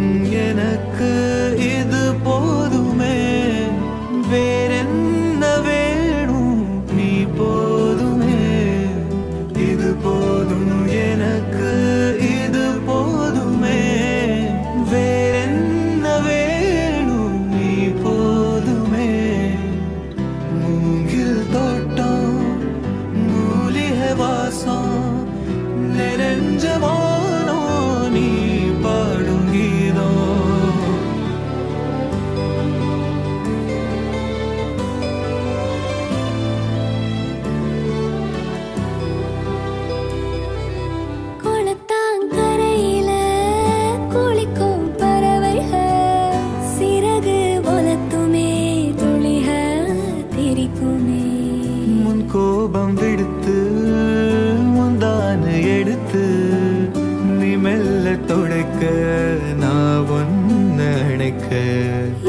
எனக்கு இது போதுமே வேறென்ன வேணும் நீ போதுமே இது போதும் எனக்கு இது போதுமே வேறென்ன வேணும் நீ போதுமே மூங்கில் தோட்டம் மூலிகை வாசம் நிறைஞ்ச வானம் நீ பாடும் கீதம் குளத்தாங்கரையில குளிக்கும் பறவைகள் சிறகு ஒலத்துமே துளிக திரிக்குமே முன் கோபம் விடுத்து முந்தான எடுத்து நீ மெல்ல தொடைக்க நான் ஒன்னு அணைக்க